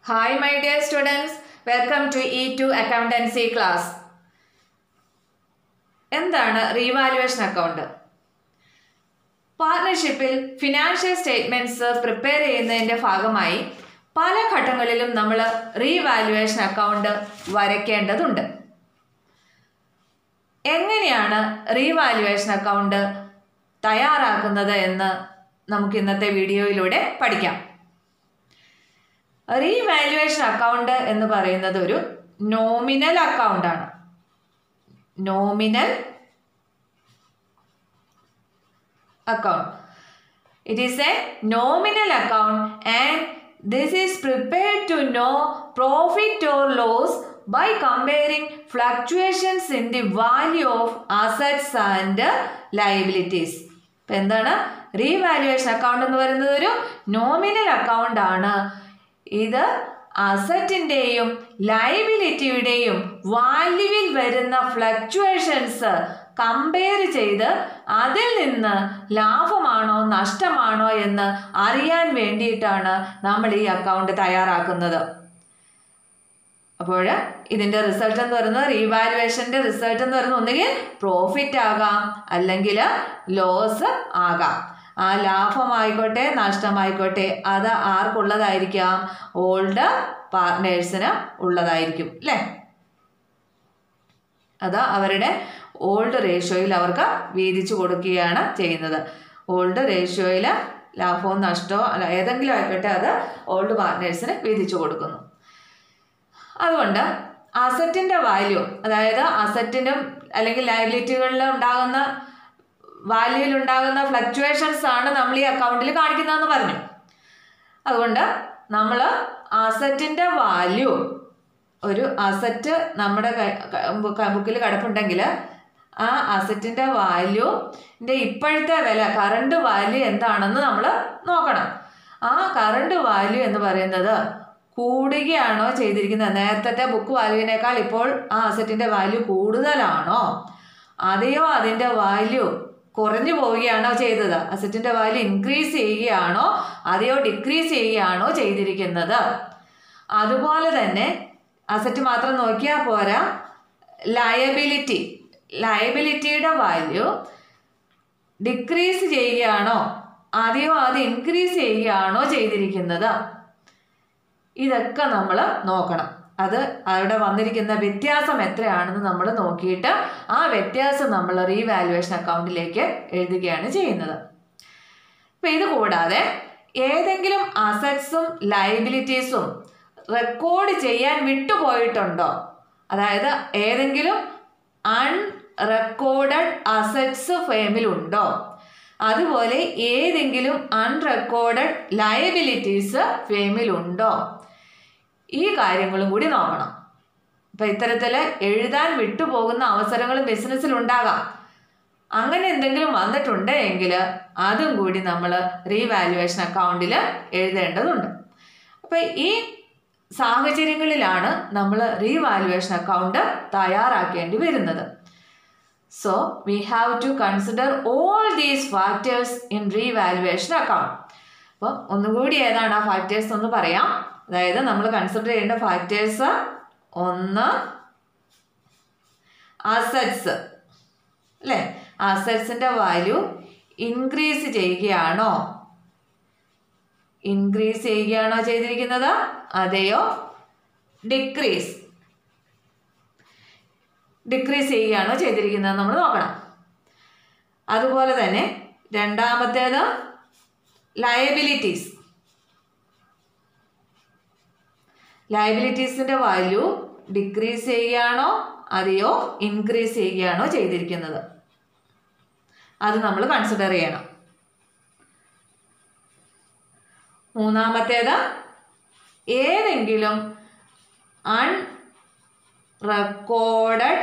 Hi, my dear students. Welcome to E2 Accountancy class. എന്താണ് revaluation account പാർട്ട്ണർഷിപ്പിൽ financial statements prepare ചെയ്യുന്നതിൻ്റെ ഭാഗമായി പല ഘട്ടങ്ങളിലും നമ്മൾ റീവാലുവേഷൻ അക്കൗണ്ട് വരയ്ക്കേണ്ടതുണ്ട് എങ്ങനെയാണ് റീവാലുവേഷൻ അക്കൗണ്ട് തയ്യാറാക്കുന്നത് എന്ന് നമുക്ക് ഇന്നത്തെ വീഡിയോയിലൂടെ പഠിക്കാം റീവാലുവേഷൻ അക്കൗണ്ട് എന്ന് പറയുന്നത് ഒരു നോമിനൽ അക്കൗണ്ടാണ് nominal account. It is a nominal account and this is prepared to know profit or loss by comparing fluctuations in the value of assets and liabilities. ഇപ്പം എന്താണ് റീവാലുവേഷൻ അക്കൗണ്ട് എന്ന് പറയുന്നത് ഒരു nominal account ആണ് ഇത് അസറ്റിൻ്റെയും ലൈബിലിറ്റിയുടെയും വാല്യുവിൽ വരുന്ന fluctuations compare ചെയ്ത് അതിൽ നിന്ന് ലാഭമാണോ നഷ്ടമാണോ എന്ന് അറിയാൻ വേണ്ടിയിട്ടാണ് നമ്മൾ ഈ അക്കൗണ്ട് തയ്യാറാക്കുന്നത് അപ്പോൾ ഇതിൻ്റെ റിസൾട്ട് എന്ന് പറയുന്നത് റീവാലുവേഷൻ്റെ റിസൾട്ട് എന്ന് പറയുന്നത് ഒന്നുകിൽ പ്രോഫിറ്റ് ആകാം അല്ലെങ്കിൽ ലോസ് ആകാം ആ ലാഭമായിക്കോട്ടെ നഷ്ടമായിക്കോട്ടെ അത് ആർക്കുള്ളതായിരിക്കാം ഓൾഡ് പാർട്ട്നേഴ്സിന് ഉള്ളതായിരിക്കും അല്ലേ അത് അവരുടെ ഓൾഡ് റേഷ്യോയിൽ അവർക്ക് വീതിച്ചു കൊടുക്കുകയാണ് ചെയ്യുന്നത് ഓൾഡ് റേഷ്യോയിൽ ലാഭവും നഷ്ടമോ അല്ല ഏതെങ്കിലും ആയിക്കോട്ടെ അത് ഓൾഡ് പാർട്ട്നേഴ്സിന് വീതിച്ചു കൊടുക്കുന്നു അതുകൊണ്ട് അസറ്റിൻ്റെ വാല്യൂ അതായത് അസറ്റിനും അല്ലെങ്കിൽ ലയബിലിറ്റികളിൽ ഉണ്ടാകുന്ന വാല്യൂയിൽ ഉണ്ടാകുന്ന ഫ്ലക്ച്വേഷൻസ് ആണ് നമ്മൾ ഈ അക്കൗണ്ടിൽ കാണിക്കുന്നതെന്ന് പറഞ്ഞു അതുകൊണ്ട് നമ്മൾ അസറ്റിൻ്റെ വാല്യൂ ഒരു അസറ്റ് നമ്മുടെ ബുക്കിൽ കിടപ്പുണ്ടെങ്കിൽ ആ അസറ്റിൻ്റെ വാല്യൂൻ്റെ ഇപ്പോഴത്തെ വില കറണ്ട് വാല്യൂ എന്താണെന്ന് നമ്മൾ നോക്കണം ആ കറണ്ട് വാല്യൂ എന്ന് പറയുന്നത് കൂടുകയാണോ ചെയ്തിരിക്കുന്നത് നേരത്തെ ബുക്ക് വാല്യൂവിനേക്കാൾ ഇപ്പോൾ ആ അസറ്റിൻ്റെ വാല്യൂ കൂടുതലാണോ അതെയോ അതിൻ്റെ വാല്യൂ കുറഞ്ഞു പോവുകയാണോ ചെയ്തത് അസറ്റിൻ്റെ വാല്യൂ ഇൻക്രീസ് ചെയ്യുകയാണോ അതെയോ ഡിക്രീസ് ചെയ്യുകയാണോ ചെയ്തിരിക്കുന്നത് അതുപോലെ തന്നെ അസറ്റ് മാത്രം നോക്കിയാൽ പോരാ ലയബിലിറ്റി ലയബിലിറ്റിയുടെ വാല്യൂ ഡിക്രീസ് ചെയ്യുകയാണോ അതെയോ അത് ഇൻക്രീസ് ചെയ്യുകയാണോ ചെയ്തിരിക്കുന്നത് ഇതൊക്കെ നമ്മൾ നോക്കണം അത് അവിടെ വന്നിരിക്കുന്ന വ്യത്യാസം എത്രയാണെന്ന് നമ്മൾ നോക്കിയിട്ട് ആ വ്യത്യാസം നമ്മൾ റീവാലുവേഷൻ അക്കൗണ്ടിലേക്ക് എഴുതുകയാണ് ചെയ്യുന്നത് അപ്പം ഇത് കൂടാതെ ഏതെങ്കിലും അസറ്റ്സും ലയബിലിറ്റീസും റെക്കോർഡ് ചെയ്യാൻ വിട്ടുപോയിട്ടുണ്ടോ അതായത് ഏതെങ്കിലും അൺറെക്കോർഡഡ് അസറ്റ്സ് ഫേമിലുണ്ടോ അതുപോലെ ഏതെങ്കിലും അൺറെക്കോർഡഡ് ലയബിലിറ്റീസ് ഫേമിലുണ്ടോ ഈ കാര്യങ്ങളും കൂടി നോക്കണം ഇപ്പം ഇത്തരത്തിൽ എഴുതാൻ വിട്ടുപോകുന്ന അവസരങ്ങളും ബിസിനസ്സിൽ ഉണ്ടാകാം അങ്ങനെ എന്തെങ്കിലും വന്നിട്ടുണ്ട് എങ്കിൽ അതും കൂടി നമ്മൾ റീവാലുവേഷൻ അക്കൗണ്ടിൽ എഴുതേണ്ടതുണ്ട് അപ്പം ഈ സാഹചര്യങ്ങളിലാണ് നമ്മൾ റീവാലുവേഷൻ അക്കൗണ്ട് തയ്യാറാക്കേണ്ടി വരുന്നത് so we have to consider all these factors in revaluation account അപ്പം ഒന്നുകൂടി ഏതാണ് ആ ഫാക്ടേഴ്സ് എന്ന് പറയാം അതായത് നമ്മൾ കൺസിഡർ ചെയ്യേണ്ട ഫാക്ടേഴ്സ് ഒന്ന് അസറ്റ്സ് അല്ലേ അസറ്റ്സിൻ്റെ വാല്യൂ ഇൻക്രീസ് ചെയ്യുകയാണോ ഇൻക്രീസ് ചെയ്യുകയാണോ ചെയ്തിരിക്കുന്നത് അതെയോ ഡിക്രീസ് ഡിക്രീസ് ചെയ്യുകയാണോ ചെയ്തിരിക്കുന്നത് നമ്മൾ നോക്കണം അതുപോലെ തന്നെ രണ്ടാമത്തേത് ലയബിലിറ്റീസ് ലയബിലിറ്റീസിൻ്റെ വാല്യൂ ഡിക്രീസ് ചെയ്യുകയാണോ അതെയോ ഇൻക്രീസ് ചെയ്യുകയാണോ ചെയ്തിരിക്കുന്നത് അത് നമ്മൾ കൺസിഡർ ചെയ്യണം മൂന്നാമത്തേത് ഏതെങ്കിലും അൺ റെക്കോർഡഡ്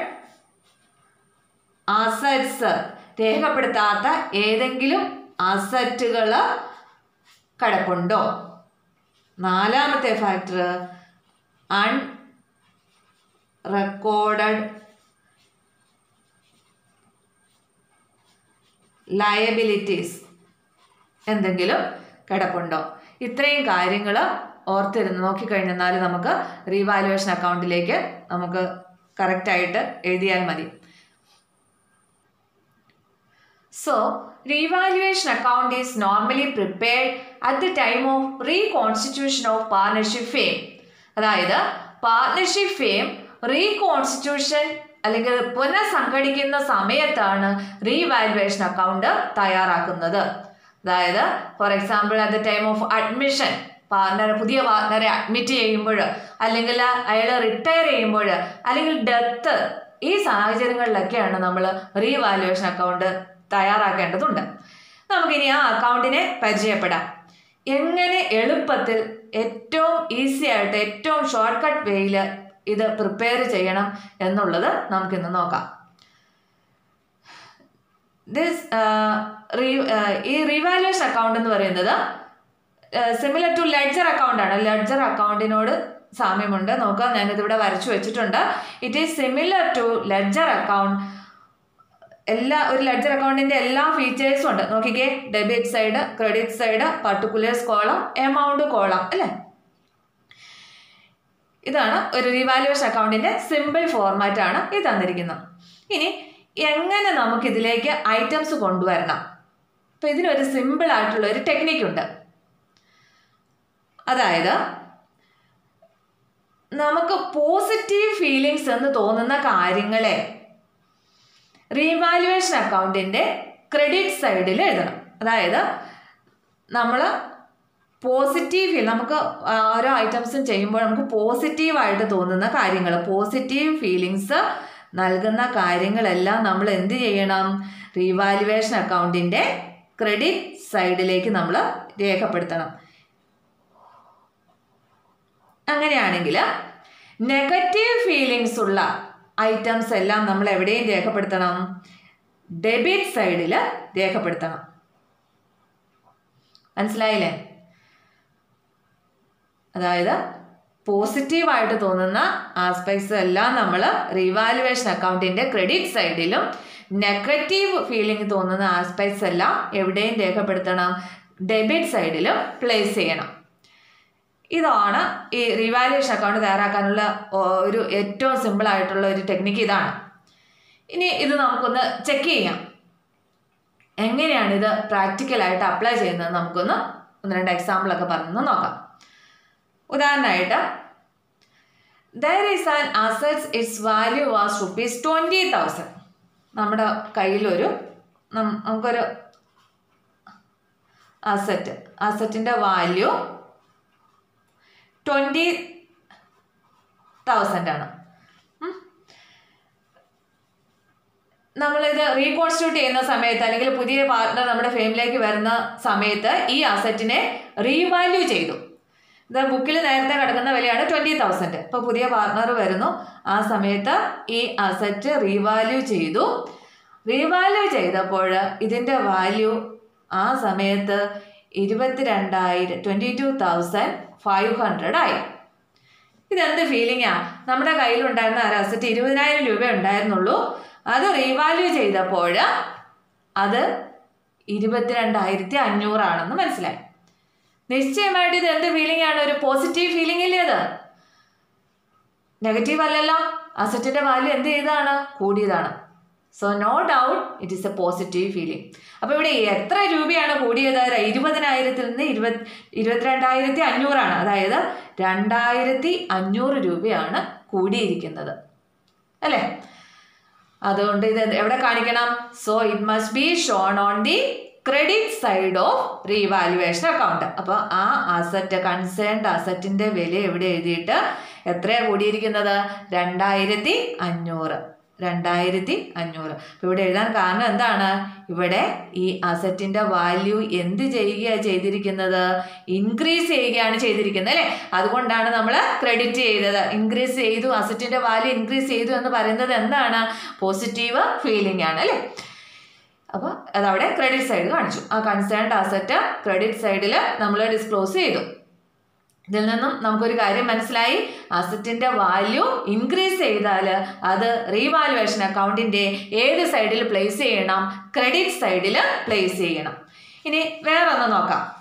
അസറ്റ്സ് രേഖപ്പെടുത്താത്ത ഏതെങ്കിലും അസറ്റുകൾ കിടപ്പുണ്ടോ നാലാമത്തെ ഫാക്ടർ അൺ റെക്കോർഡഡ് ലയബിലിറ്റീസ് എന്തെങ്കിലും കിടപ്പുണ്ടോ ഇത്രയും കാര്യങ്ങൾ ഓർത്തിരുന്ന് നോക്കിക്കഴിഞ്ഞാൽ നമുക്ക് റീവാലുവേഷൻ അക്കൗണ്ടിലേക്ക് നമുക്ക് കറക്റ്റായിട്ട് എഴുതിയാൽ മതി so revaluation account is normally prepared at the time of reconstitution of partnership firm അതായത് പാർട്ണർഷിപ്പ് ഫെയിം റീകോൺസ്റ്റിറ്റ്യൂഷൻ അല്ലെങ്കിൽ പുനഃസംഘടിക്കുന്ന സമയത്താണ് റീവാലുവേഷൻ അക്കൗണ്ട് തയ്യാറാക്കുന്നത് അതായത് for example at the time of admission partner പുതിയ പാർട്ണറെ അഡ്മിറ്റ് ചെയ്യുമ്പോൾ അല്ലെങ്കിൽ അയാൾ റിട്ടയർ ചെയ്യുമ്പോൾ അല്ലെങ്കിൽ ഡെത്ത് ഈ സാഹചര്യങ്ങളിലൊക്കെയാണ് നമ്മൾ റീവാലുവേഷൻ അക്കൗണ്ട് തയ്യാറാക്കേണ്ടതുണ്ട് നമുക്കിനി ആ അക്കൗണ്ടിനെ പരിചയപ്പെടാം എങ്ങനെ എളുപ്പത്തിൽ ഏറ്റവും ഈസി ആയിട്ട് ഏറ്റവും ഷോർട്ട് കട്ട് വേയിൽ ഇത് പ്രിപ്പയർ ചെയ്യണം എന്നുള്ളത് നമുക്കിന്ന് നോക്കാം ദിസ് ഈ റീവാലുവേഷൻ അക്കൗണ്ട് എന്ന് പറയുന്നത് സിമിലർ ടു ലെഡ്ജർ അക്കൗണ്ട് ആണ് ലെഡ്ജർ അക്കൗണ്ടിനോട് സാമ്യമുണ്ട് നോക്കാം ഞാനിതിവിടെ വരച്ചു വെച്ചിട്ടുണ്ട് it is similar to ledger account എല്ലാ ഒരു ലെഡ്ജർ അക്കൗണ്ടിന്റെ എല്ലാ ഫീച്ചേഴ്സും ഉണ്ട് നോക്കിക്കേ debit side credit side particulars column amount column അല്ലേ ഇതാണ് ഒരു റീവാലുവേഷൻ അക്കൗണ്ടിന്റെ സിമ്പിൾ ഫോർമാറ്റ് ആണ് ഈ തന്നിരിക്കുന്നത് ഇനി എങ്ങനെ നമുക്ക് ഇതിലേക്ക് ഐറ്റംസ് കൊണ്ടുവരണം അപ്പം ഇതിനൊരു സിമ്പിൾ ആയിട്ടുള്ള ഒരു ടെക്നിക്ക് ഉണ്ട് അതായത് നമുക്ക് പോസിറ്റീവ് ഫീലിങ്സ് എന്ന് തോന്നുന്ന കാര്യങ്ങളെ റീവാലുവേഷൻ അക്കൗണ്ടിൻ്റെ ക്രെഡിറ്റ് സൈഡിൽ എഴുതണം അതായത് നമ്മൾ പോസിറ്റീവ് ഫീൽ നമുക്ക് ഓരോ ഐറ്റംസും ചെയ്യുമ്പോൾ നമുക്ക് പോസിറ്റീവായിട്ട് തോന്നുന്ന കാര്യങ്ങൾ പോസിറ്റീവ് ഫീലിങ്സ് നൽകുന്ന കാര്യങ്ങളെല്ലാം നമ്മൾ എന്ത് ചെയ്യണം റീവാലുവേഷൻ അക്കൗണ്ടിൻ്റെ ക്രെഡിറ്റ് സൈഡിലേക്ക് നമ്മൾ രേഖപ്പെടുത്തണം അങ്ങനെയാണെങ്കിൽ നെഗറ്റീവ് ഫീലിങ്സ് ഉള്ള ഐറ്റംസ് എല്ലാം നമ്മൾ എവിടെയും രേഖപ്പെടുത്തണം ഡെബിറ്റ് സൈഡിൽ രേഖപ്പെടുത്തണം മനസ്സിലായില്ലേ അതായത് പോസിറ്റീവായിട്ട് തോന്നുന്ന ആസ്പെക്ട്സ് എല്ലാം നമ്മൾ റീവാലുവേഷൻ അക്കൗണ്ടിൻ്റെ ക്രെഡിറ്റ് സൈഡിലും നെഗറ്റീവ് ഫീലിംഗ് തോന്നുന്ന ആസ്പെക്ട്സ് എല്ലാം എവിടെയും രേഖപ്പെടുത്തണം ഡെബിറ്റ് സൈഡിലും പ്ലേസ് ചെയ്യണം ഇതാണ് ഈ റിവാലുവേഷൻ അക്കൗണ്ട് തയ്യാറാക്കാനുള്ള ഒരു ഏറ്റവും സിമ്പിൾ ആയിട്ടുള്ള ഒരു ടെക്നിക്ക് ഇതാണ് ഇനി ഇത് നമുക്കൊന്ന് ചെക്ക് ചെയ്യാം എങ്ങനെയാണ് ഇത് പ്രാക്ടിക്കലായിട്ട് അപ്ലൈ ചെയ്യുന്നത് നമുക്കൊന്ന് ഒന്ന് രണ്ട് എക്സാമ്പിളൊക്കെ പറഞ്ഞു നോക്കാം ഉദാഹരണമായിട്ട് there is an assets its value was rupees twenty thousand നമ്മുടെ കയ്യിലൊരു നമുക്കൊരു അസറ്റ് അസറ്റിൻ്റെ വാല്യൂ ട്വൻറ്റി തൗസൻഡ് ആണ് നമ്മളിത് റീകോൺസ്റ്റിറ്റ്യൂട്ട് ചെയ്യുന്ന സമയത്ത് അല്ലെങ്കിൽ പുതിയ പാർട്ട്ണർ നമ്മുടെ ഫേമിലേക്ക് വരുന്ന സമയത്ത് ഈ അസറ്റിനെ റീവാല്യൂ ചെയ്തു ഇത് ബുക്കിൽ നേരത്തെ കിടക്കുന്ന വിലയാണ് ട്വൻറ്റി തൗസൻഡ് ഇപ്പോൾ പുതിയ പാർട്ട്ണർ വരുന്നു ആ സമയത്ത് ഈ അസറ്റ് റീവാല്യൂ ചെയ്തു റീവാല്യൂ ചെയ്തപ്പോൾ ഇതിൻ്റെ വാല്യൂ ആ സമയത്ത് ഇരുപത്തിരണ്ടായിരം twenty two thousand five hundred ആയി ഇതെന്ത് ഫീലിംഗാ നമ്മുടെ കയ്യിലുണ്ടായിരുന്ന ഒരു അസറ്റ് ഇരുപതിനായിരം രൂപ ഉണ്ടായിരുന്നുള്ളൂ അത് റീവാല്യൂ ചെയ്തപ്പോൾ അത് ഇരുപത്തിരണ്ടായിരത്തി അഞ്ഞൂറാണെന്ന് മനസ്സിലായി നിശ്ചയമായിട്ട് ഇത് എന്ത് ഫീലിംഗ് ആണ് ഒരു പോസിറ്റീവ് ഫീലിംഗ് ഇല്ലേ അത് നെഗറ്റീവ് അല്ലല്ലോ അസറ്റിന്റെ വാല്യൂ എന്ത് ചെയ്തതാണ് കൂടിയതാണ് so no doubt it is a positive feeling അപ്പോൾ ഇവിടെ എത്ര രൂപയാണ് കൂടിയത് ഇരുപതിനായിരത്തിൽ നിന്ന് ഇരുപത് ഇരുപത്തിരണ്ടായിരത്തി അഞ്ഞൂറാണ് അതായത് രണ്ടായിരത്തി അഞ്ഞൂറ് രൂപയാണ് കൂടിയിരിക്കുന്നത് അല്ലേ അതുകൊണ്ട് ഇത് എവിടെ കാണിക്കണം so it must be shown on the credit side of revaluation account അപ്പോൾ ആ അസറ്റ് കൺസേൺഡ് അസറ്റിൻ്റെ വില എവിടെ എഴുതിയിട്ട് എത്രയാണ് കൂടിയിരിക്കുന്നത് രണ്ടായിരത്തി അഞ്ഞൂറ് രണ്ടായിരത്തി അഞ്ഞൂറ് അപ്പോൾ ഇവിടെ എഴുതാൻ കാരണം എന്താണ് ഇവിടെ ഈ അസറ്റിൻ്റെ വാല്യൂ എന്ത് ചെയ്യുകയാണ് ചെയ്തിരിക്കുന്നത് ഇൻക്രീസ് ചെയ്യുകയാണ് ചെയ്തിരിക്കുന്നത് അല്ലേ അതുകൊണ്ടാണ് നമ്മൾ ക്രെഡിറ്റ് ചെയ്തത് ഇൻക്രീസ് ചെയ്തു അസറ്റിൻ്റെ വാല്യൂ ഇൻക്രീസ് ചെയ്തു എന്ന് പറയുന്നത് എന്താണ് പോസിറ്റീവ് ഫീലിംഗ് ആണ് അല്ലേ അപ്പോൾ അതവിടെ ക്രെഡിറ്റ് സൈഡ് കാണിച്ചു ആ കൺസേൺഡ് അസറ്റ് ക്രെഡിറ്റ് സൈഡിൽ നമ്മൾ ഡിസ്ക്ലോസ് ചെയ്തു ഇതിൽ നിന്നും നമുക്കൊരു കാര്യം മനസ്സിലായി അസറ്റിന്റെ വാല്യൂ ഇൻക്രീസ് ചെയ്താൽ അത് റീവാലുവേഷൻ അക്കൗണ്ടിന്റെ ഏത് സൈഡിൽ പ്ലേസ് ചെയ്യണം ക്രെഡിറ്റ് സൈഡിൽ പ്ലേസ് ചെയ്യണം ഇനി വേറെ ഒന്ന് നോക്കാം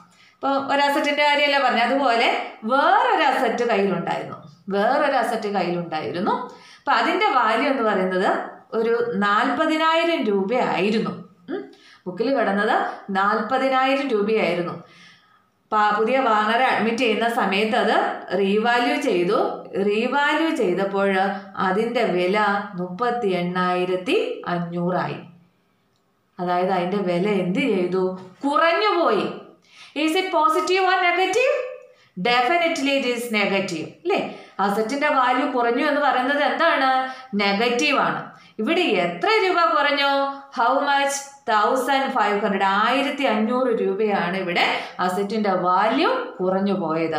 ഇപ്പോൾ ഒരു അസറ്റിൻ്റെ കാര്യമല്ല പറഞ്ഞു അതുപോലെ വേറൊരു അസറ്റ് കയ്യിലുണ്ടായിരുന്നു വേറൊരു അസറ്റ് കയ്യിലുണ്ടായിരുന്നു അപ്പം അതിൻ്റെ വാല്യൂ എന്ന് പറയുന്നത് ഒരു നാൽപ്പതിനായിരം രൂപയായിരുന്നു ബുക്കിൽ കിടന്നത് നാൽപ്പതിനായിരം രൂപയായിരുന്നു പാ- പുതിയ വാങ്ങറെ അഡ്മിറ്റ് ചെയ്യുന്ന സമയത്ത് അത് റീവാല്യൂ ചെയ്തു റീവാല്യൂ ചെയ്തപ്പോൾ അതിൻ്റെ വില മുപ്പത്തി എണ്ണായിരത്തി അഞ്ഞൂറായി അതായത് അതിൻ്റെ വില എന്ത് ചെയ്തു കുറഞ്ഞുപോയി is it positive or negative definitely it is negative അല്ലേ അസറ്റിന്റെ വാല്യൂ കുറഞ്ഞു എന്ന് പറയുന്നത് എന്താണ് നെഗറ്റീവ് ആണ് ഇവിടെ എത്ര രൂപ കുറഞ്ഞു how much thousand five hundred ആയിരത്തി അഞ്ഞൂറ് രൂപയാണ് ഇവിടെ അസറ്റിന്റെ വാല്യൂ കുറഞ്ഞു പോയത്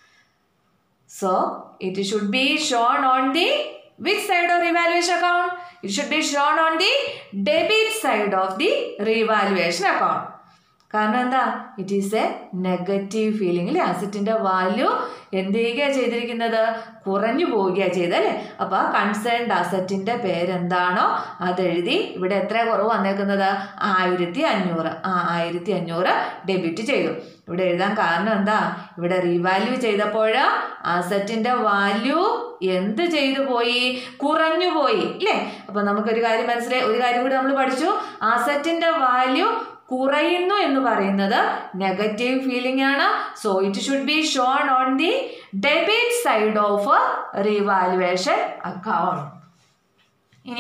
so it should be shown on the which side of revaluation account it should be shown on the debit side of the revaluation account കാരണം എന്താ it is a negative feeling അല്ലേ അസറ്റിന്റെ വാല്യൂ എന്ത് ചെയ്യുകയാണ് ചെയ്തിരിക്കുന്നത് കുറഞ്ഞു പോവുകയാണ് ചെയ്തത് അല്ലേ അപ്പോൾ ആ കൺസേൺഡ് അസറ്റിന്റെ പേരെന്താണോ അതെഴുതി ഇവിടെ എത്ര കുറവ് വന്നേക്കുന്നത് ആയിരത്തി അഞ്ഞൂറ് ആ ആയിരത്തി അഞ്ഞൂറ് ഡെബിറ്റ് ചെയ്തു ഇവിടെ എഴുതാൻ കാരണം എന്താ ഇവിടെ റീവാല്യൂ ചെയ്തപ്പോൾ അസറ്റിന്റെ വാല്യൂ എന്ത് ചെയ്തു പോയി കുറഞ്ഞു പോയി അല്ലേ അപ്പൊ നമുക്കൊരു കാര്യം മനസ്സിലായി ഒരു കാര്യം കൂടി നമ്മൾ പഠിച്ചു അസറ്റിന്റെ വാല്യൂ കുറയുന്നു എന്ന് പറയുന്നത് നെഗറ്റീവ് ഫീലിംഗ് ആണ് so it should be shown on the debit side of revaluation account ഇനി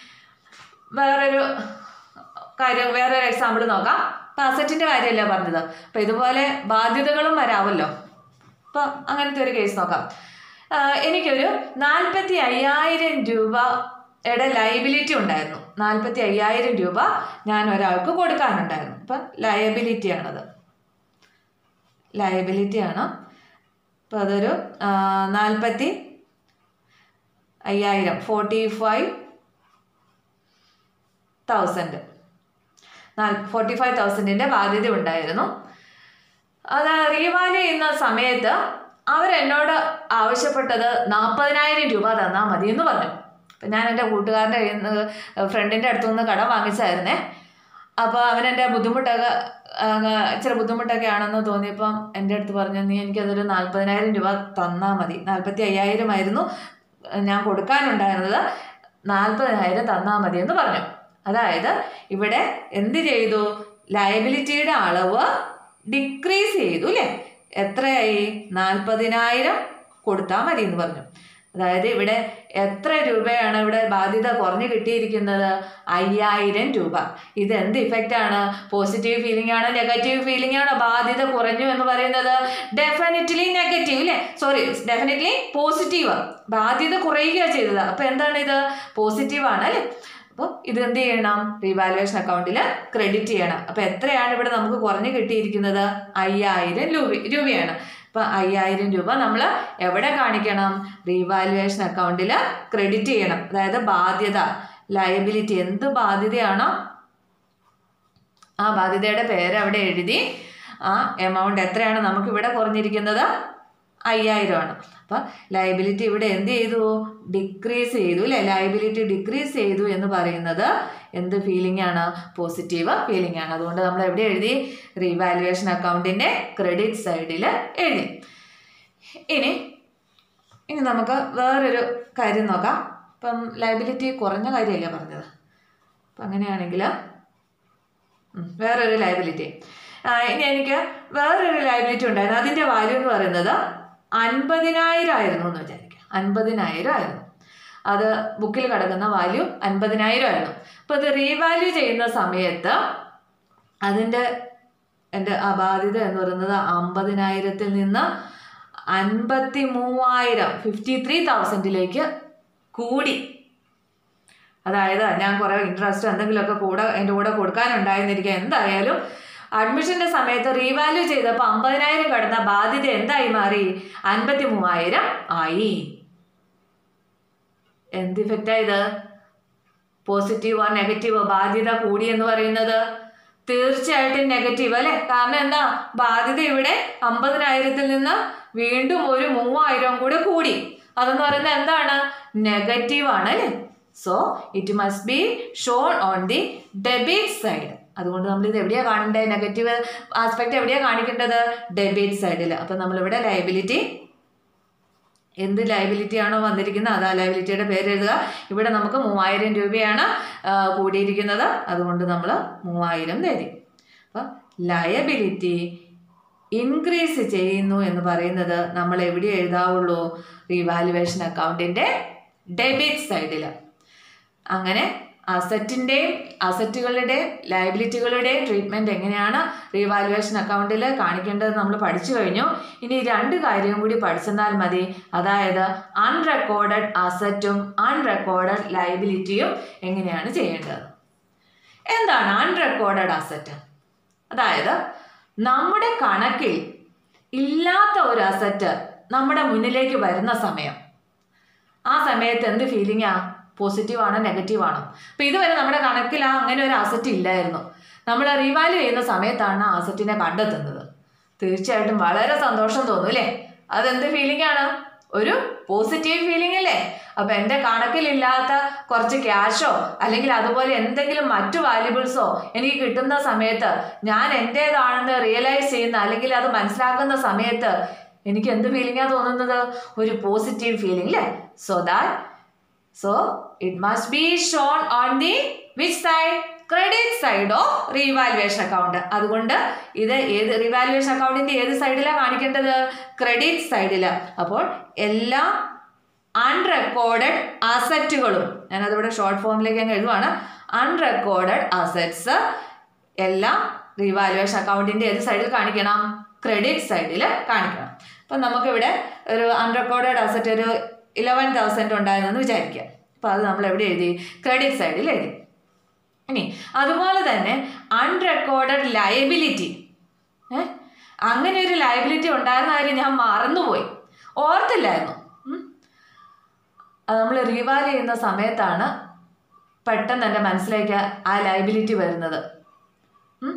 വേറൊരു കാര്യം വേറൊരു എക്സാമ്പിൾ നോക്കാം ഇപ്പം അസറ്റിൻ്റെ കാര്യമല്ല പറഞ്ഞത് അപ്പം ഇതുപോലെ ബാധ്യതകളും വരാമല്ലോ അപ്പം അങ്ങനത്തെ ഒരു കേസ് നോക്കാം ആ, എനിക്കൊരു നാൽപ്പത്തി അയ്യായിരം രൂപയുടെ ലയബിലിറ്റി ഉണ്ടായിരുന്നു നാൽപ്പത്തി അയ്യായിരം രൂപ ഞാൻ ഒരാൾക്ക് കൊടുക്കാനുണ്ടായിരുന്നു അപ്പം ലയബിലിറ്റി ആണത് ലയബിലിറ്റി ആണ് അപ്പം അതൊരു ആ, നാൽപ്പത്തി അയ്യായിരം forty five thousand forty five തൗസൻഡിൻ്റെ ബാധ്യത ഉണ്ടായിരുന്നു അത് റീവാല്യൂ ചെയ്യുന്ന സമയത്ത് അവരെന്നോട് ആവശ്യപ്പെട്ടത് നാൽപ്പതിനായിരം രൂപ തന്നാൽ മതി എന്ന് പറഞ്ഞു അപ്പം ഞാൻ എൻ്റെ കൂട്ടുകാരൻ്റെ കയ്യിൽ നിന്ന് ഫ്രണ്ടിൻ്റെ അടുത്തു നിന്ന് കടം വാങ്ങിച്ചായിരുന്നേ അപ്പോൾ അവൻ എൻ്റെ ബുദ്ധിമുട്ടൊക്കെ അങ്ങ് ഇച്ചിരി ബുദ്ധിമുട്ടൊക്കെ ആണെന്ന് തോന്നിയപ്പം എൻ്റെ അടുത്ത് പറഞ്ഞു നീ എനിക്കതൊരു നാൽപ്പതിനായിരം രൂപ തന്നാൽ മതി നാൽപ്പത്തി അയ്യായിരം ആയിരുന്നു ഞാൻ കൊടുക്കാനുണ്ടായിരുന്നത് നാൽപ്പതിനായിരം തന്നാൽ മതി എന്ന് പറഞ്ഞു അതായത് ഇവിടെ എന്ത് ചെയ്തു ലയബിലിറ്റിയുടെ അളവ് ഡിക്രീസ് ചെയ്തു അല്ലേ എത്രയായി നാൽപ്പതിനായിരം കൊടുത്താൽ മതി എന്ന് പറഞ്ഞു അതായത് ഇവിടെ എത്ര രൂപയാണ് ഇവിടെ ബാധ്യത കുറഞ്ഞു കിട്ടിയിരിക്കുന്നത് അയ്യായിരം രൂപ ഇത് എന്ത് ഇഫക്റ്റ് ആണ് പോസിറ്റീവ് ഫീലിംഗ് ആണോ നെഗറ്റീവ് ഫീലിംഗ് ആണോ ബാധ്യത കുറഞ്ഞു എന്ന് പറയുന്നത് ഡെഫിനറ്റ്ലി നെഗറ്റീവ് അല്ലേ സോറി ഡെഫിനറ്റ്ലി പോസിറ്റീവ് ബാധ്യത കുറയുകയാണ് ചെയ്തത് അപ്പോൾ എന്താണ് ഇത് പോസിറ്റീവ് ആണ് അല്ലേ അപ്പോൾ ഇത് എന്ത് ചെയ്യണം റീവാലുവേഷൻ അക്കൗണ്ടിൽ ക്രെഡിറ്റ് ചെയ്യണം അപ്പോൾ എത്രയാണ് ഇവിടെ നമുക്ക് കുറഞ്ഞു കിട്ടിയിരിക്കുന്നത് അയ്യായിരം രൂപ രൂപയാണ് അപ്പോൾ അയ്യായിരം രൂപ നമ്മൾ എവിടെ കാണിക്കണം റീവാലുവേഷൻ അക്കൗണ്ടിൽ ക്രെഡിറ്റ് ചെയ്യണം അതായത് ബാധ്യത ലയബിലിറ്റി എന്ത് ബാധ്യതയാണോ ആ ബാധ്യതയുടെ പേര് അവിടെ എഴുതി ആ എമൗണ്ട് എത്രയാണ് നമുക്ക് ഇവിടെ കുറഞ്ഞിരിക്കുന്നത് അയ്യായിരമാണ് അപ്പം ലയബിലിറ്റി ഇവിടെ എന്ത് ചെയ്തു ഡിക്രീസ് ചെയ്തു അല്ലേ ലയബിലിറ്റി ഡിക്രീസ് ചെയ്തു എന്ന് പറയുന്നത് എന്ത് ഫീലിംഗ് ആണ് പോസിറ്റീവ് ഫീലിംഗ് ആണ് അതുകൊണ്ട് നമ്മൾ എവിടെ എഴുതി റീവാലുവേഷൻ അക്കൗണ്ടിൻ്റെ ക്രെഡിറ്റ് സൈഡിൽ എഴുതി ഇനി ഇനി നമുക്ക് വേറൊരു കാര്യം നോക്കാം ഇപ്പം ലയബിലിറ്റി കുറഞ്ഞ കാര്യമല്ലേ പറഞ്ഞത് അപ്പം അങ്ങനെയാണെങ്കിൽ ഉം, വേറൊരു ലയബിലിറ്റി ഇനി എനിക്ക് വേറൊരു ലയബിലിറ്റി ഉണ്ടായിരുന്നു അതിൻ്റെ വാല്യൂ എന്ന് പറയുന്നത് അൻപതിനായിരം ആയിരുന്നു എന്ന് വിചാരിക്കുക അൻപതിനായിരം ആയിരുന്നു അത് ബുക്കിൽ കിടക്കുന്ന വാല്യൂ അൻപതിനായിരം ആയിരുന്നു അപ്പോൾ ഇത് റീവാല്യൂ ചെയ്യുന്ന സമയത്ത് അതിൻ്റെ എൻ്റെ ആ ബാധ്യത എന്ന് പറയുന്നത് അമ്പതിനായിരത്തിൽ നിന്ന് അൻപത്തി മൂവായിരം ഫിഫ്റ്റി ത്രീ തൗസൻഡിലേക്ക് കൂടി അതായത് ഞാൻ കുറേ ഇൻട്രസ്റ്റ് എന്തെങ്കിലുമൊക്കെ കൂടെ എൻ്റെ കൂടെ കൊടുക്കാനുണ്ടായിരുന്നിരിക്കുക എന്തായാലും അഡ്മിഷൻ്റെ സമയത്ത് റീവാല്യൂ ചെയ്തപ്പോൾ അമ്പതിനായിരം കടന്ന ബാധ്യത എന്തായി മാറി അൻപത്തി മൂവായിരം ആയി എന്ത് ഇഫക്റ്റായത് പോസിറ്റീവോ നെഗറ്റീവോ ബാധ്യത കൂടി എന്ന് പറയുന്നത് തീർച്ചയായിട്ടും നെഗറ്റീവ് അല്ലേ കാരണം എന്താ ബാധ്യത ഇവിടെ അമ്പതിനായിരത്തിൽ നിന്ന് വീണ്ടും ഒരു മൂവായിരം കൂടെ കൂടി അതെന്ന് പറയുന്നത് എന്താണ് നെഗറ്റീവ് ആണ് അല്ലേ so it must be shown on the debit side അതുകൊണ്ട് നമ്മൾ ഇത് എവിടെയാണ് കാണേണ്ടത് നെഗറ്റീവ് ആസ്പെക്ട് എവിടെയാണ് കാണിക്കേണ്ടത് ഡെബിറ്റ് സൈഡിൽ അപ്പം നമ്മളിവിടെ ലയബിലിറ്റി എന്ത് ലയബിലിറ്റി ആണോ വന്നിരിക്കുന്നത് അത് ആ ലയബിലിറ്റിയുടെ പേര് എഴുതുക ഇവിടെ നമുക്ക് മൂവായിരം രൂപയാണ് ആ, കൂടിയിരിക്കുന്നത് അതുകൊണ്ട് നമ്മൾ മൂവായിരം എഴുതി അപ്പം ലയബിലിറ്റി ഇൻക്രീസ് ചെയ്യുന്നു എന്ന് പറയുന്നത് നമ്മൾ എവിടെ എഴുതാവുള്ളൂ റീവാലുവേഷൻ അക്കൗണ്ടിൻ്റെ ഡെബിറ്റ് സൈഡിൽ അങ്ങനെ അസറ്റിൻ്റെയും അസറ്റുകളുടെയും ലയബിലിറ്റികളുടെയും ട്രീറ്റ്മെൻറ്റ് എങ്ങനെയാണ് റീവാലുവേഷൻ അക്കൗണ്ടിൽ കാണിക്കേണ്ടത് നമ്മൾ പഠിച്ചു കഴിഞ്ഞു ഇനി രണ്ട് കാര്യം കൂടി പഠിച്ചെന്നാൽ മതി അതായത് അൺറെക്കോർഡഡ് അസറ്റും അൺറെക്കോർഡഡ് ലയബിലിറ്റിയും എങ്ങനെയാണ് ചെയ്യേണ്ടത് എന്താണ് അൺറെക്കോർഡഡ് അസറ്റ് അതായത് നമ്മുടെ കണക്കിൽ ഇല്ലാത്ത ഒരു അസറ്റ് നമ്മുടെ മുന്നിലേക്ക് വരുന്ന സമയം ആ സമയത്ത് എന്ത് ഫീലിംഗാ പോസിറ്റീവ് ആണോ നെഗറ്റീവ് ആണോ അപ്പം ഇതുവരെ നമ്മുടെ കണക്കിൽ ആ അങ്ങനെ ഒരു അസറ്റ് ഇല്ലായിരുന്നു നമ്മൾ റീവാല്യൂ ചെയ്യുന്ന സമയത്താണ് ആ അസറ്റിനെ കണ്ടെത്തുന്നത് തീർച്ചയായിട്ടും വളരെ സന്തോഷം തോന്നും അല്ലേ അതെന്ത് ഫീലിംഗ് ആണ് ഒരു പോസിറ്റീവ് ഫീലിംഗ് അല്ലേ അപ്പം എൻ്റെ കണക്കിലില്ലാത്ത കുറച്ച് ക്യാഷോ അല്ലെങ്കിൽ അതുപോലെ എന്തെങ്കിലും മറ്റു വാല്യുബിൾസോ എനിക്ക് കിട്ടുന്ന സമയത്ത് ഞാൻ എൻ്റേതാണെന്ന് റിയലൈസ് ചെയ്യുന്ന അല്ലെങ്കിൽ അത് മനസ്സിലാക്കുന്ന സമയത്ത് എനിക്ക് എന്ത് ഫീലിംഗാണ് തോന്നുന്നത് ഒരു പോസിറ്റീവ് ഫീലിംഗ് അല്ലേ so that so it must be shown on the which side credit side of revaluation account അതുകൊണ്ട് ഇത് ഏത് റീവാലുവേഷൻ അക്കൗണ്ടിന്റെ ഏത് സൈഡിലാണ് കാണിക്കേണ്ടത് ക്രെഡിറ്റ് സൈഡിൽ അപ്പോൾ എല്ലാ അൺറെക്കോർഡഡ് അസറ്റുകളും ഞാനതിവിടെ ഷോർട്ട് ഫോമിലേക്ക് അങ്ങ് എഴുതുവാണ് അൺറെക്കോർഡഡ് അസറ്റ്സ് എല്ലാം റീവാലുവേഷൻ അക്കൗണ്ടിന്റെ ഏത് സൈഡിൽ കാണിക്കണം ക്രെഡിറ്റ് സൈഡിൽ കാണിക്കണം അപ്പം നമുക്കിവിടെ ഒരു അൺറെക്കോർഡഡ് അസറ്റ് ഒരു ഇലവൻ തൗസൻഡ് ഉണ്ടായിരുന്നെന്ന് വിചാരിക്കുക അപ്പോൾ അത് നമ്മൾ എവിടെ എഴുതി ക്രെഡിറ്റ് സൈഡിൽ എഴുതി ഇനി അതുപോലെ തന്നെ അൺറെക്കോർഡഡ് ലയബിലിറ്റി ഏ അങ്ങനെ ഒരു ലയബിലിറ്റി ഉണ്ടായിരുന്ന കാര്യം ഞാൻ മറന്നുപോയി ഓർത്തില്ലായിരുന്നു ഉം. അത് നമ്മൾ റീവാല് ചെയ്യുന്ന സമയത്താണ് പെട്ടെന്ന് എൻ്റെ മനസ്സിലേക്ക് ആ ലയബിലിറ്റി വരുന്നത് ഉം.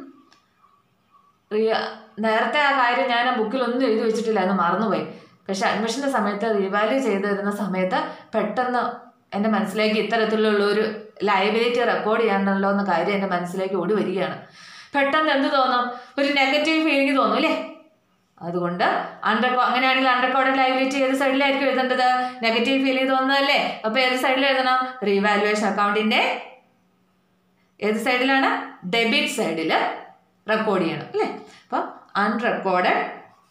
റിയ- നേരത്തെ ആ കാര്യം ഞാൻ ആ ബുക്കിലൊന്നും എഴുതി വെച്ചിട്ടില്ലായിരുന്നു മറന്നുപോയി പക്ഷെ അഡ്മിഷൻ്റെ സമയത്ത് റീവാല്യൂ ചെയ്ത് തരുന്ന സമയത്ത് പെട്ടെന്ന് എൻ്റെ മനസ്സിലേക്ക് ഇത്തരത്തിലുള്ള ഒരു ലയബിലിറ്റി റെക്കോർഡ് ചെയ്യാനുണ്ടല്ലോ എന്ന കാര്യം എൻ്റെ മനസ്സിലേക്ക് ഓടി വരികയാണ് പെട്ടെന്ന് എന്ത് തോന്നും ഒരു നെഗറ്റീവ് ഫീലിംഗ് തോന്നും അല്ലേ അതുകൊണ്ട് അണ്ടർ അങ്ങനെയാണെങ്കിൽ അണ്ടർകോഡഡ് ലയബിലിറ്റി ഏത് സൈഡിലായിരിക്കും എഴുതേണ്ടത് നെഗറ്റീവ് ഫീലിംഗ് തോന്നുന്നതല്ലേ അപ്പോൾ ഏത് സൈഡിൽ എഴുതണം റീവാലുവേഷൻ അക്കൗണ്ടിൻ്റെ ഏത് സൈഡിലാണ് ഡെബിറ്റ് സൈഡിൽ റെക്കോർഡ് ചെയ്യണം അല്ലേ അപ്പം അൺറെക്കോർഡഡ്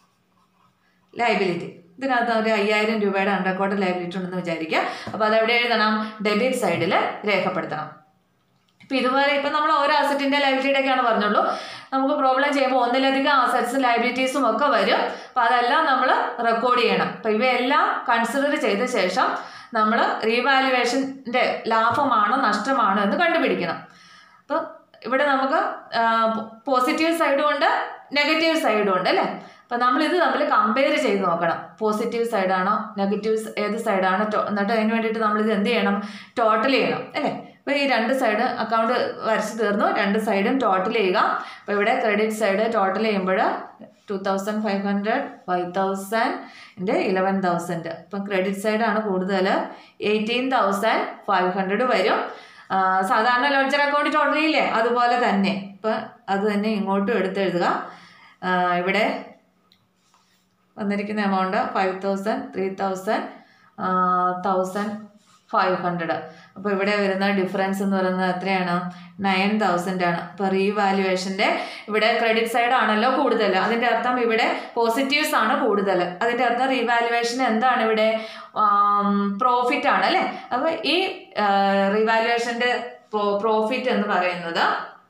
ലയബിലിറ്റി ഇതിനകത്ത് ഒരു അയ്യായിരം രൂപയുടെ അൺറെക്കോർഡ് ലയബിലിറ്റി ഉണ്ടെന്ന് വിചാരിക്കുക അപ്പോൾ അതെവിടെ എഴുതണം ഡെബിറ്റ് സൈഡിൽ രേഖപ്പെടുത്തണം ഇപ്പം ഇതുപോലെ ഇപ്പം നമ്മൾ ഓരോ അസറ്റിൻ്റെ ലയബിലിറ്റിയുടെ ഒക്കെയാണ് പറഞ്ഞുള്ളൂ നമുക്ക് പ്രോബ്ലം ചെയ്യുമ്പോൾ ഒന്നിലധികം അസറ്റ്സും ലയബിലിറ്റീസും ഒക്കെ വരും അപ്പോൾ അതെല്ലാം നമ്മൾ റെക്കോർഡ് ചെയ്യണം അപ്പോൾ ഇവയെല്ലാം കൺസിഡർ ചെയ്ത ശേഷം നമ്മൾ റീവാലുവേഷൻ്റെ ലാഭമാണോ നഷ്ടമാണോ എന്ന് കണ്ടുപിടിക്കണം അപ്പം ഇവിടെ നമുക്ക് പോസിറ്റീവ് സൈഡും ഉണ്ട് നെഗറ്റീവ് സൈഡും ഉണ്ട് അല്ലേ അപ്പം നമ്മൾ ഇത് തമ്മിൽ കമ്പയർ ചെയ്ത് നോക്കണം പോസിറ്റീവ് സൈഡാണോ നെഗറ്റീവ് ഏത് സൈഡാണോ എന്നിട്ട് അതിന് വേണ്ടിയിട്ട് നമ്മളിത് എന്ത് ചെയ്യണം ടോട്ടൽ ചെയ്യണം അല്ലേ അപ്പോൾ ഈ രണ്ട് സൈഡ് അക്കൗണ്ട് വരച്ച് തീർന്നു രണ്ട് സൈഡും ടോട്ടൽ ചെയ്യുക അപ്പോൾ ഇവിടെ ക്രെഡിറ്റ് സൈഡ് ടോട്ടൽ ചെയ്യുമ്പോൾ two thousand five hundred five thousand eleven thousand ഇപ്പം ക്രെഡിറ്റ് സൈഡാണ് കൂടുതൽ എയ്റ്റീൻ തൗസൻഡ് ഫൈവ് ഹൺഡ്രഡ് വരും ആ, സാധാരണ ലോഡ്ജർ അക്കൗണ്ട് ടോട്ടൽ ചെയ്യില്ലേ അതുപോലെ തന്നെ ഇപ്പം അത് തന്നെ ഇങ്ങോട്ടും എടുത്തെഴുതുക ആ, ഇവിടെ വന്നിരിക്കുന്ന amount five thousand three thousand thousand five hundred അപ്പോൾ ഇവിടെ വരുന്ന ഡിഫറൻസ് എന്ന് പറയുന്നത് എത്രയാണ് നയൻ തൗസൻഡ് ആണ് ഇപ്പോൾ റീവാലുവേഷൻ്റെ ഇവിടെ ക്രെഡിറ്റ് സൈഡ് ആണല്ലോ കൂടുതൽ അതിൻ്റെ അർത്ഥം ഇവിടെ പോസിറ്റീവ്സ് ആണ് കൂടുതൽ അതിൻ്റെ അർത്ഥം റീവാലുവേഷൻ എന്താണ് ഇവിടെ പ്രോഫിറ്റ് ആണ് അല്ലേ അപ്പോൾ ഈ റീവാലുവേഷൻ്റെ പ്രോഫിറ്റ് എന്ന് പറയുന്നത്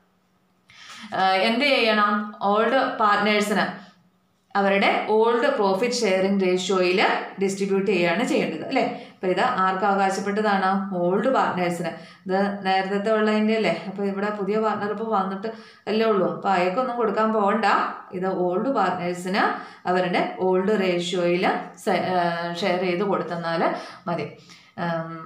ആ, എന്ത് ചെയ്യണം ഓൾഡ് പാർട്ട്നേഴ്സിന് അവരുടെ ഓൾഡ് പ്രോഫിറ്റ് ഷെയറിംഗ് റേഷ്യോയിൽ ഡിസ്ട്രിബ്യൂട്ട് ചെയ്യുകയാണ് ചെയ്യേണ്ടത് അല്ലേ അപ്പോൾ ഇത് ആർക്ക് അവകാശപ്പെട്ടതാണ് ഓൾഡ് പാർട്ട്നേഴ്സിന് ഇത് നേരത്തെ ഉള്ളതിൻ്റെ അല്ലേ അപ്പോൾ ഇവിടെ പുതിയ പാർട്ട്ണർ ഇപ്പോൾ വന്നിട്ട് അല്ലേ ഉള്ളൂ അപ്പോൾ അയക്കൊന്നും കൊടുക്കാൻ പോകണ്ട ഇത് ഓൾഡ് പാർട്ട്നേഴ്സിന് അവരുടെ ഓൾഡ് റേഷ്യോയിൽ ഷെയർ ചെയ്ത് കൊടുത്തെന്നാൽ മതി ഉം,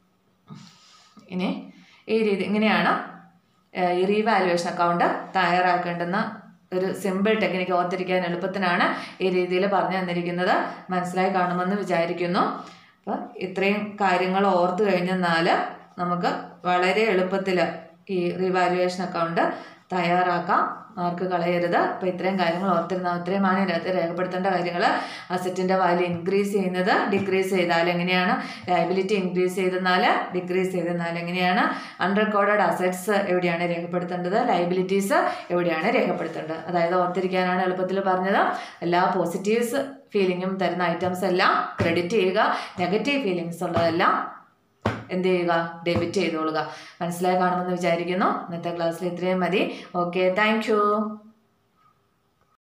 ഇനി ഈ രീതി ഇങ്ങനെയാണ് ഏഹ്, ഈ റീവാലുവേഷൻ അക്കൗണ്ട് തയ്യാറാക്കേണ്ടുന്ന ഒരു സിമ്പിൾ ടെക്നിക്ക് ഓർത്തിരിക്കാൻ എളുപ്പത്തിനാണ് ഈ രീതിയിൽ പറഞ്ഞു തന്നിരിക്കുന്നത് മനസ്സിലായി കാണുമെന്ന് വിചാരിക്കുന്നു അപ്പം ഇത്രയും കാര്യങ്ങൾ ഓർത്ത് കഴിഞ്ഞെന്നാൽ നമുക്ക് വളരെ എളുപ്പത്തിൽ ഈ റീവാലുവേഷൻ അക്കൗണ്ട് തയ്യാറാക്കാം മാർക്ക് കളയരുത് അപ്പോൾ ഇത്രയും കാര്യങ്ങൾ ഓർത്തിരുന്നാൽ ഇത്രയുമാണ് ഇതിനകത്ത് രേഖപ്പെടുത്തേണ്ട കാര്യങ്ങൾ അസറ്റിൻ്റെ വാല്യൂ ഇൻക്രീസ് ചെയ്യുന്നത് ഡിക്രീസ് ചെയ്താൽ എങ്ങനെയാണ് ലയബിലിറ്റി ഇൻക്രീസ് ചെയ്തെന്നാൽ ഡിക്രീസ് ചെയ്തെന്നാൽ എങ്ങനെയാണ് അൺറെക്കോർഡഡ് അസറ്റ്സ് എവിടെയാണ് രേഖപ്പെടുത്തേണ്ടത് ലയബിലിറ്റീസ് എവിടെയാണ് രേഖപ്പെടുത്തേണ്ടത് അതായത് ഓർത്തിരിക്കാനാണ് എളുപ്പത്തിൽ പറഞ്ഞത് എല്ലാ പോസിറ്റീവ്സ് ഫീലിങ്ങും തരുന്ന ഐറ്റംസ് എല്ലാം ക്രെഡിറ്റ് ചെയ്യുക നെഗറ്റീവ് ഫീലിങ്സ് ഉള്ളതെല്ലാം എന്ത് ചെയ്യുക ഡെബിറ്റ് ചെയ്തോളുക മനസ്സിലായി കാണുമെന്ന് വിചാരിക്കുന്നു ഇന്നത്തെ ക്ലാസ്സിൽ ഇത്രയും മതി ഓക്കെ താങ്ക്